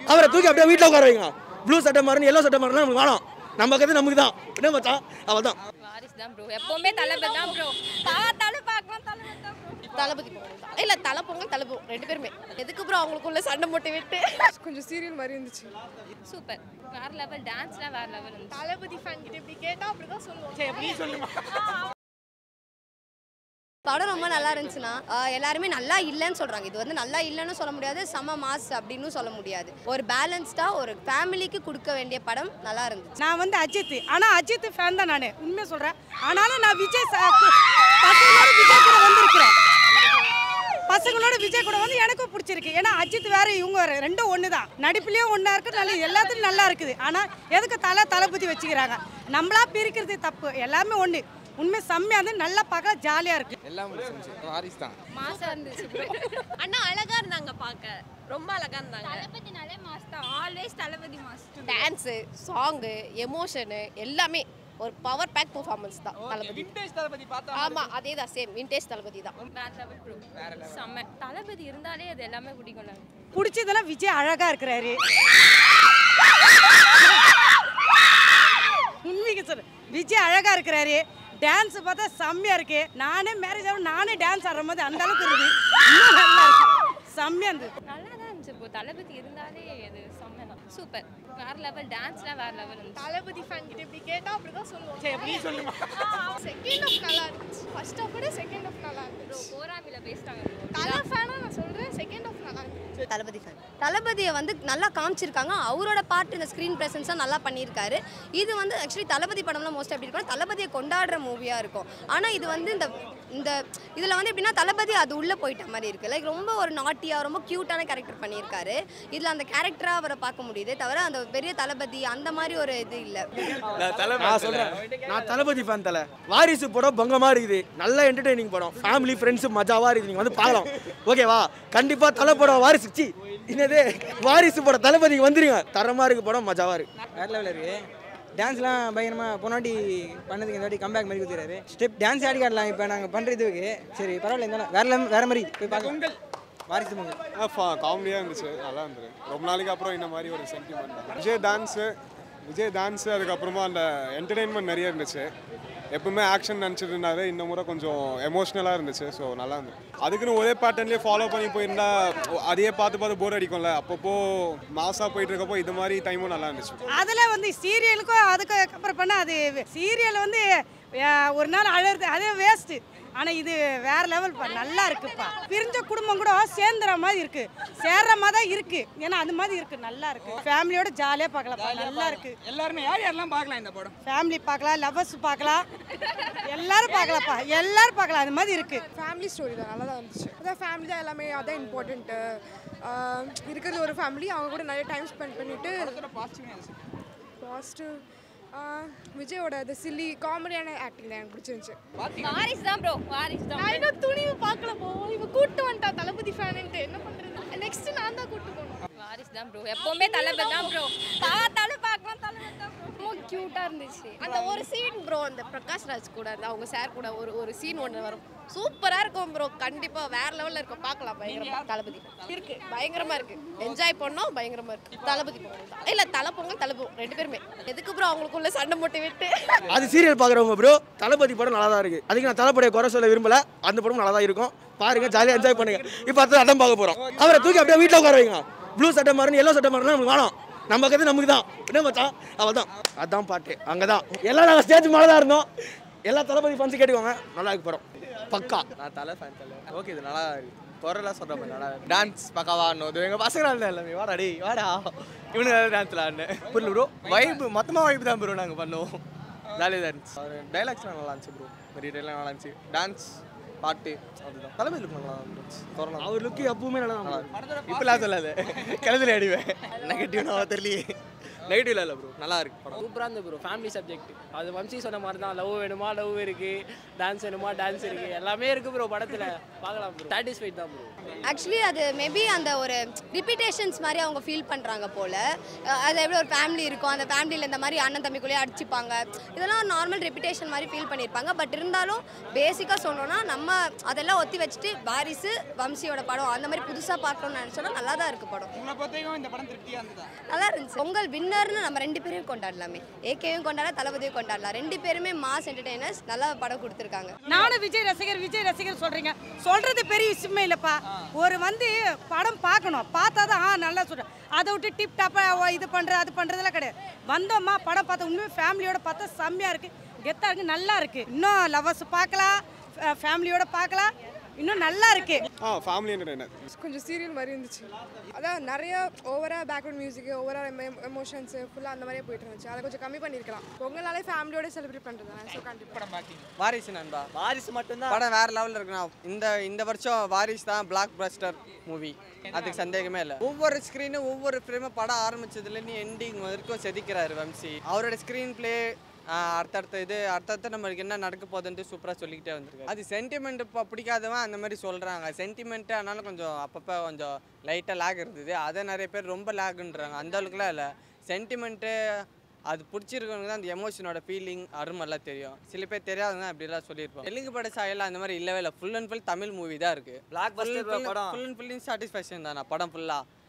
அவரை தூக்கி அப்படியே வீட்டில் உட்கார வைங்க ப்ளூ சட்டை மாறணும் எல்லோ சட்டை மாறணும் நமக்கு வேணும் நம்ம கதை நமக்கு தான் என்ன மச்சான் அவள் தான் வாரிஸ் தான் ப்ரோ எப்பவுமே தளபதி தான் ப்ரோ பார்த்தாலும் பார்க்கலாம் தளபதி தான் ப்ரோ தளபதி பொங்கல் தான் இல்லை தலை பொங்கல் தலை பொங்கல் ரெண்டு பேருமே எதுக்கு ப்ரோ அவங்களுக்குள்ள சண்டை போட்டு விட்டு கொஞ்சம் சீரியல் மாதிரி இருந்துச்சு சூப்பர் வேற லெவல் டான்ஸ்லாம் வேற லெவல் இருந்துச்சு தளபதி ஃபேன் கிட்ட இப்படி கேட்டா அப்படிதான் சொல்லுவோம் படம் ரொம்ப நல்லா இருந்துச்சுன்னா ஆஹ், எல்லாருமே நல்லா இல்லைன்னு சொல்றாங்க இது வந்து நல்லா இல்லைன்னு சொல்ல முடியாது சம மாஸ் அப்படின்னு சொல்ல முடியாது ஒரு பேலன்ஸ்டா ஒரு ஃபேமிலிக்கு கொடுக்க வேண்டிய படம் நல்லா இருந்துச்சு நான் வந்து அஜித் ஆனால் அஜித் ஃபேன் தான் நான் உண்மையாக சொல்கிறேன் ஆனாலும் நான் விஜய் ச- பசங்களோட விஜய் கூட வந்திருக்கிறேன் பசங்களோட விஜய் கூட வந்து எனக்கும் பிடிச்சிருக்கு ஏன்னா அஜித் வேற இவங்க வேற ரெண்டும் ஒன்று தான் நடிப்புலேயும் ஒன்றா இருக்குது நல்ல எல்லாத்துலையும் நல்லா இருக்குது ஆனால் எதுக்கு தலை தளபதி வச்சுக்கிறாங்க நம்மளா பிரிக்கிறது தப்பு எல்லாமே ஒன்று உண்மை செம்மையாக இருந்து நல்லா பார்க்க ஜாலியாக இருக்குது எல்லாம் முடிச்சிருந்துச்சு வாரிஸ் தான் மாசா இருந்துச்சு அண்ணா அழகா இருந்தாங்க பார்க்க ரொம்ப அழகா இருந்தாங்க தளபதினாலே மாஸ் தான் always Thalapathy mass dance song emotion எல்லாமே ஒரு பவர் பேக் பெர்ஃபார்மன்ஸ் தான் தளபதி விண்டேஜ் தளபதி பார்த்தா ஆமா அதே தான் சேம் விண்டேஜ் தளபதி தான் வேற லெவல் ப்ரோ செம்ம தளபதி இருந்தாலே அது எல்லாமே பிடிக்கும்ல பிடிச்சதெல்லாம் விஜய் அழகாக இருக்கிறாரு உண்மைக்கு சொல்லு விஜய் அழகாக இருக்கிறாரு டான்ஸ் பார்த்தா செம்மையாக இருக்கு நானே மேரேஜ் ஆகும் நானே டான்ஸ் ஆடுற மாதிரி அந்த அளவுக்கு இருக்குது இன்னும் நல்லா இருக்கு செம்மையாக இருந்தது நல்லா தான் இருந்துச்சு ப்ரோ தளபதி இருந்தாலே அது செம்ம தான் சூப்பர் வேற லெவல் டான்ஸ்லாம் வேற லெவல் இருந்துச்சு தளபதி ஃபேன் கிட்ட இப்படி கேட்டா அப்படிதான் சொல்லுவோம் செகண்ட் ஆஃப் நல்லா இருந்துச்சு ஃபர்ஸ்ட் ஆஃப் விட செகண்ட் ஆஃப் நல்லா இருந்துச்சு போராமில பேசிட்டாங்க bro. தலை ஃபேனா நான் சொல்றேன் செகண்ட் ஆஃப் நல்லா இருந்துச்சு தளபதி ஃபேன் தளபதியை வந்து நல்லா காமிச்சிருக்காங்க அவரோட பார்ட் இந்த ஸ்க்ரீன் ப்ரெசன்ஸாக நல்லா பண்ணியிருக்காரு இது வந்து ஆக்சுவலி தளபதி படம்லாம் மோஸ்ட் எப்படி இருக்கும் தளபதியை கொண்டாடுற மூவியாக இருக்கும் ஆனால் இது வந்து இந்த இந்த இதில் வந்து எப்படின்னா தளபதி அது உள்ளே போயிட்ட மாதிரி இருக்குது லைக் ரொம்ப ஒரு நாட்டியாக ரொம்ப க்யூட்டான கேரக்டர் பண்ணியிருக்காரு இதில் அந்த கேரக்டராக அவரை பார்க்க முடியுதே தவிர அந்த பெரிய தளபதி அந்த மாதிரி ஒரு இது இல்லை நான் சொல்கிறேன் நான் தளபதி ஃபேன் தலை வாரிசு படம் பங்கமாக இருக்குது நல்ல என்டர்டெய்னிங் படம் ஃபேமிலி ஃப்ரெண்ட்ஸு மஜாவாக இருக்குது நீங்கள் வந்து பார்க்கலாம் ஓகேவா கண்டிப்பாக தலை படம் வாரிசு சி என்னது வாரிசு படம் தளபதிக்கு வந்துருங்க தரமாக இருக்கு படம் மஜாவாக இருக்கு வேற லெவலில் இருக்கு டான்ஸ்லாம் பயங்கரமாக பொன்னாடி பண்ணதுக்கு இந்த வாட்டி கம்பேக் மாதிரி கொடுத்துறாரு ஸ்டெப் டான்ஸ் ஆடி காட்டலாம் இப்போ நாங்கள் பண்ணுறதுக்கு சரி பரவாயில்ல இருந்தாலும் வேற level- வேற மாதிரி போய் பார்க்கலாம் வாரிசு பொங்கல் காமெடியாக இருந்துச்சு நல்லா இருந்தது ரொம்ப நாளைக்கு அப்புறம் இந்த மாதிரி ஒரு sentiment Vijay dance Vijay dance அதுக்கப்புறமா அந்த என்டர்டெயின்மெண்ட் நிறைய இருந்துச்சு எப்பவுமே ஆக்ஷன் நினச்சிட்டு இருந்தாரு இந்த முறை கொஞ்சம் எமோஷ்னலாக இருந்துச்சு ஸோ நல்லா இருந்துச்சு அதுக்குன்னு ஒரே பேட்டர்ன்லேயே ஃபாலோ பண்ணி போயிருந்தா அதையே பார்த்து பார்த்து போர் அடிக்கும்ல அப்பப்போ மாசாக போயிட்டு இருக்கப்போ இது மாதிரி டைமும் நல்லா இருந்துச்சு அதில் வந்து சீரியலுக்கும் அதுக்கு அப்புறம் பண்ணால் அது சீரியல் வந்து அஹ், ஒரு நாள் அழகுது அதே வேஸ்ட்டு ஆனால் இது வேற லெவல் பா நல்லா இருக்குப்பா பிரிஞ்ச குடும்பம் கூட சேர்ந்துற மாதிரி இருக்கு சேர்ற மாதிரி தான் இருக்கு ஏன்னா அது மாதிரி இருக்கு நல்லா இருக்கு ஃபேமிலியோட ஜாலியாக பார்க்கலாம்ப்பா நல்லா இருக்கு எல்லாருமே யார் யாரெல்லாம் பார்க்கலாம் இந்த படம் ஃபேமிலி பார்க்கலாம் லவ்வர்ஸ் பார்க்கலாம் எல்லாரும் பார்க்கலாம்ப்பா எல்லாரும் பார்க்கலாம் அது மாதிரி இருக்கு ஃபேமிலி ஸ்டோரி தான் நல்லா தான் இருந்துச்சு அதான் ஃபேமிலி தான் எல்லாமே அதான் இம்பார்ட்டண்ட்டு இருக்கிறது ஒரு ஃபேமிலி அவங்க கூட நிறைய டைம் ஸ்பெண்ட் பண்ணிட்டு பாசிட்டிவ் விஜயோட அந்த சில்லி காமெடியான ஆக்டிங் தான் எனக்கு பிடிச்சிருந்துச்சு வாரிஸ் தான் ப்ரோ வாரிஸ் தான் நான் இன்னும் துணிவு பார்க்கல போ இவ கூட்டு வந்துட்டா தளபதி ஃபேனுன்ட்டு என்ன பண்றது நெக்ஸ்ட் நான் தான் கூட்டு போகணும் வாரிஸ் தான் ப்ரோ எப்பவுமே தளபதி தான் ப்ரோ பார்த்தாலும் பார்க்கலாம் தளபதி தான் ப்ரோ ரொம்ப க்யூட்டாக இருந்துச்சு அந்த ஒரு சீன் ப்ரோ அந்த பிரகாஷ் ராஜ் கூட அந்த அவங்க சார் கூட ஒரு ஒரு சீன் ஒன்று வரும் சூப்பரா இருக்கும் ப்ரோ கண்டிப்பா வேற லெவல்ல இருக்கும் பார்க்கலாம் பயங்கரமா தளபதி இருக்கு பயங்கரமா இருக்கு என்ஜாய் பண்ணோம் பயங்கரமா இருக்கு தளபதி பொங்கல் தான் இல்ல தலை பொங்கல் தலை பொங்கல் ரெண்டு பேருமே எதுக்கு ப்ரோ அவங்களுக்குள்ள சண்டை போட்டு விட்டு அது சீரியல் பார்க்குறவங்க ப்ரோ தளபதி படம் நல்லா தான் இருக்குது அதுக்கு நான் தளபதியை குறை சொல்ல விரும்பல அந்த படம் நல்லா தான் இருக்கும் பாருங்க ஜாலியாக என்ஜாய் பண்ணுங்க இப்போ அடுத்து அதான் பார்க்க போகிறோம் அவரை தூக்கி அப்படியே வீட்டில் உட்கார வைங்க ப்ளூ சட்டை மாறணும் எல்லோ சட்டை மாறணும் நமக்கு வேணும் நம்ம கதை நமக்கு தான் என்ன மச்சான் அவள் தான் அதான் பாட்டு அங்கே தான் எல்லாம் நாங்கள் ஸ்டேஜ் மேலே தான் இருந்தோம் எல்லா தளபதி ஃபன்ஸும் கேட்டுக்கோங்க நல்லா இருக்கு படம் பக்கா நான் தலை ஃபேன் தலை ஓகே இது நல்லா இருக்கு குரலாம் சொல்கிற மாதிரி நல்லா இருக்கு டான்ஸ் பக்காவா ஆடணும் எங்கள் பசங்க ஆடல எல்லாமே வாடா டேய் வாடா இவனுங்க டான்ஸில் ஆடினேன் புரியல ப்ரோ வைப்பு மொத்தமாக வைப்பு தான் ப்ரோ நாங்கள் பண்ணோம் ஜாலியாக தான் இருந்துச்சு அவர் டைலாக்ஸ்லாம் நல்லா இருந்துச்சு ப்ரோ நிறைய டைலாக் நல்லா இருந்துச்சு டான்ஸ் பாட்டு அதுதான் தளபதி லுக் நல்லா இருந்துச்சு குரலாம் அவர் லுக்கு எப்பவுமே நல்லா தான் இப்பெல்லாம் சொல்லாது கிளத்துல அடிவேன் நெகட்டிவ் நான் தெரியலையே நெகட்டிவ் இல்லை ப்ரோ நல்லா இருக்கு படம் சூப்பராக இருந்தது ப்ரோ ஃபேமிலி சப்ஜெக்ட் அது வம்சி சொன்ன மாதிரி தான் லவ் வேணுமா லவ் இருக்கு டான்ஸ் வேணுமா டான்ஸ் இருக்கு எல்லாமே இருக்கு ப்ரோ படத்தில் பார்க்கலாம் ப்ரோ சாட்டிஸ்ஃபைட் தான் ப்ரோ ஆக்சுவலி அது மேபி அந்த ஒரு ரிப்பீட்டேஷன்ஸ் மாதிரி அவங்க ஃபீல் பண்ணுறாங்க போல் அது எப்படி ஒரு ஃபேமிலி இருக்கும் அந்த ஃபேமிலியில் இந்த மாதிரி அண்ணன் தம்பிக்குள்ளேயே அடிச்சுப்பாங்க இதெல்லாம் ஒரு நார்மல் ரெப்பிட்டேஷன் மாதிரி ஃபீல் பண்ணியிருப்பாங்க பட் இருந்தாலும் பேசிக்காக சொல்லணும்னா நம்ம அதெல்லாம் ஒத்தி வச்சுட்டு வாரிசு வம்சியோட படம் அந்த மாதிரி புதுசாக பார்க்கணும்னு நினச்சோன்னா நல்லா தான் இருக்குது படம் உங்களை பொறுத்தவரைக்கும் இந்த படம் திருப்தியாக இருந்ததா நல்லா இருந்துச்சு பொங்கல் வின்னர்னு நம்ம ரெண்டு பேரையும் கொண்டாடலாமே ஏகேவையும் கொண்டாடலாம் தளபதியும் கொண்டாடலாம் ரெண்டு பேருமே மாஸ் என்டர்டைனர்ஸ் நல்லா படம் கொடுத்துருக்காங்க நானும் விஜய் ரசிகர் விஜய் ரசிகர் சொல்றீங்க சொல்றது பெரிய விஷயமே இல்லப்பா ஒரு வந்து படம் பார்க்கணும் பார்த்தா தான் ஆ நல்லா சொல்றேன் அதை விட்டு டிப் டாப்பா இது பண்ற அது பண்றதெல்லாம் கிடையாது வந்தோமா படம் பார்த்தா உண்மையாக ஃபேமிலியோட பார்த்தா செம்மையா இருக்கு கெத்தா இருக்கு நல்லா இருக்கு இன்னும் லவர்ஸ் பார்க்கலாம் ஃபேமிலியோட பார்க்கலாம் இன்னும் நல்லா இருக்கு ஆ ஃபேமிலி என்டர்டைனர் கொஞ்சம் சீரியல் மாதிரி இருந்துச்சு அதான் நிறைய ஓவராக பேக்ரவுண்ட் மியூசிக் ஓவராக எமோஷன்ஸு ஃபுல்லாக அந்த மாதிரியே போயிட்டு இருந்துச்சு அதை கொஞ்சம் கம்மி பண்ணியிருக்கலாம் பொங்கல்னாலே ஃபேமிலியோட செலிப்ரேட் பண்ணுறது ஸோ கண்டிப்பாக படம் பார்த்தீங்க வாரிசு நண்பா வாரிசு மட்டும்தான் படம் வேற லெவலில் இருக்குண்ணா இந்த இந்த வருஷம் வாரிஸ் தான் பிளாக் பஸ்டர் மூவி அதுக்கு சந்தேகமே இல்லை ஒவ்வொரு ஸ்க்ரீனும் ஒவ்வொரு ஃப்ரேமும் படம் ஆரம்பிச்சதுலேருந்து எண்டிங் வரைக்கும் செதுக்கிறாரு வம்சி அவரோட ஸ்க்ரீன் ப்ளே அடுத்தடுத்த இது அடுத்தடுத்த நம்மளுக்கு என்ன நடக்க போகுதுன்ட்டு சூப்பராக சொல்லிக்கிட்டே வந்திருக்காரு அது சென்டிமெண்ட் இப்போ பிடிக்காதவன் அந்த மாதிரி சொல்கிறாங்க சென்டிமெண்ட்டு அதனால கொஞ்சம் அப்பப்போ கொஞ்சம் லைட்டாக லேக் இருந்தது அதை நிறைய பேர் ரொம்ப லேக்குன்றாங்க அந்த அளவுக்குலாம் இல்லை சென்டிமெண்ட்டு அது பிடிச்சிருக்கவங்க தான் அந்த எமோஷனோட ஃபீலிங் அருமெல்லாம் தெரியும் சில பேர் தெரியாதவங்க அப்படிலாம் சொல்லியிருப்போம் தெலுங்கு பட சாயெல்லாம் அந்த மாதிரி இல்லவே இல்லை full and full Tamil movie தான் இருக்குது Blockbuster ஃபுல் படம். ஃபுல் அண்ட் ஃபுல் சாட்டிஸ்ஃபேக்ஷன் தானே படம் ஃபுல்லாக